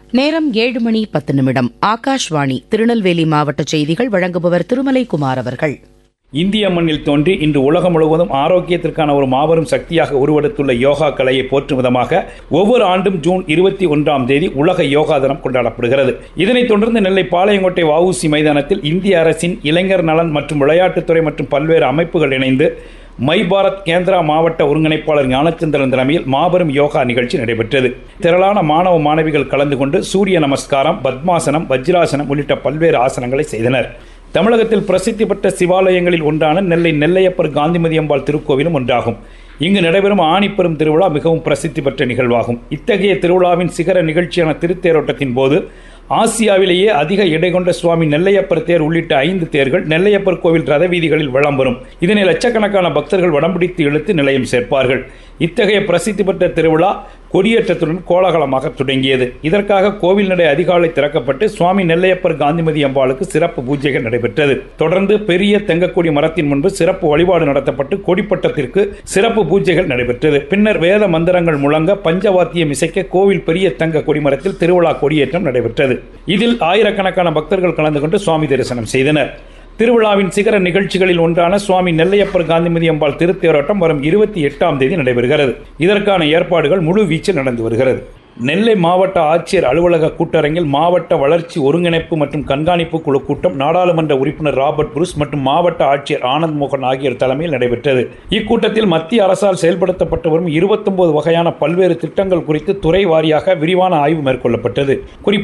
நேரம் ஏழு மணி பத்து நிமிடம் ஆகாஷ்வாணி திருநெல்வேலி மாவட்ட செய்திகள் வழங்குபவர் திருமலை குமார் அவர்கள் இந்திய மண்ணில் தோன்றி இன்று உலகம் முழுவதும் ஆரோக்கியத்திற்கான ஒரு மாபெரும் சக்தியாக உருவெடுத்துள்ள யோகா கலையை போற்றும் விதமாக ஒவ்வொரு ஆண்டும் ஜூன் இருபத்தி ஒன்றாம் தேதி உலக யோகா தினம் கொண்டாடப்படுகிறது இதனைத் தொடர்ந்து நெல்லை பாளையங்கோட்டை வஉசி மைதானத்தில் இந்திய அரசின் இளைஞர் நலன் மற்றும் விளையாட்டுத்துறை மற்றும் பல்வேறு அமைப்புகள் இணைந்து மை பாரத் கேந்திரா மாவட்ட ஒருங்கிணைப்பாளர் ஞானச்சந்திரன் தலைமையில் மாபெரும் யோகா நிகழ்ச்சி நடைபெற்றது திரளான மாணவ மாணவிகள் கலந்து கொண்டு சூரிய நமஸ்காரம் பத்மாசனம் வஜ்ராசனம் உள்ளிட்ட பல்வேறு ஆசனங்களை செய்தனர் தமிழகத்தில் பிரசித்தி பெற்ற சிவாலயங்களில் ஒன்றான நெல்லை நெல்லையப்பர் காந்திமதி அம்பாள் திருக்கோவிலும் ஒன்றாகும் இங்கு நடைபெறும் ஆணிப்பெரும் திருவிழா மிகவும் பிரசித்தி பெற்ற நிகழ்வாகும் இத்தகைய திருவிழாவின் சிகர நிகழ்ச்சியான திருத்தேரோட்டத்தின் போது ஆசியாவிலேயே அதிக எடை கொண்ட சுவாமி நெல்லையப்பர் தேர் உள்ளிட்ட ஐந்து தேர்கள் நெல்லையப்பர் கோவில் ரத வீதிகளில் வலம் வரும் இதனை லட்சக்கணக்கான பக்தர்கள் வடம்பிடித்து இழுத்து நிலையம் சேர்ப்பார்கள் இத்தகைய பிரசித்தி பெற்ற திருவிழா கொடியேற்றத்துடன் கோலாகலமாக தொடங்கியது இதற்காக கோவில் நடை அதிகாலை திறக்கப்பட்டு சுவாமி நெல்லையப்பர் காந்திமதி அம்பாளுக்கு சிறப்பு பூஜைகள் நடைபெற்றது தொடர்ந்து பெரிய தெங்கக்கொடி மரத்தின் முன்பு சிறப்பு வழிபாடு நடத்தப்பட்டு கொடிப்பட்டத்திற்கு சிறப்பு பூஜைகள் நடைபெற்றது பின்னர் வேத மந்திரங்கள் முழங்க பஞ்சவாத்தியம் இசைக்க கோவில் பெரிய தங்க கொடிமரத்தில் திருவிழா கொடியேற்றம் நடைபெற்றது இதில் ஆயிரக்கணக்கான பக்தர்கள் கலந்து கொண்டு சுவாமி தரிசனம் செய்தனர் திருவிழாவின் சிகர நிகழ்ச்சிகளில் ஒன்றான சுவாமி நெல்லையப்பர் காந்திமதி அம்பாள் திருத்தேரோட்டம் வரும் இருபத்தி எட்டாம் தேதி நடைபெறுகிறது இதற்கான ஏற்பாடுகள் முழு வீச்சில் நடந்து வருகிறது நெல்லை மாவட்ட ஆட்சியர் அலுவலக கூட்டரங்கில் மாவட்ட வளர்ச்சி ஒருங்கிணைப்பு மற்றும் கண்காணிப்பு குழு கூட்டம் நாடாளுமன்ற உறுப்பினர் ராபர்ட் புருஸ் மற்றும் மாவட்ட ஆட்சியர் ஆனந்த் மோகன் ஆகியோர் தலைமையில் நடைபெற்றது இக்கூட்டத்தில் மத்திய அரசால் செயல்படுத்தப்பட்டு வரும் இருபத்தொன்பது வகையான பல்வேறு திட்டங்கள் குறித்து துறை வாரியாக விரிவான ஆய்வு மேற்கொள்ளப்பட்டது குறிப்பாக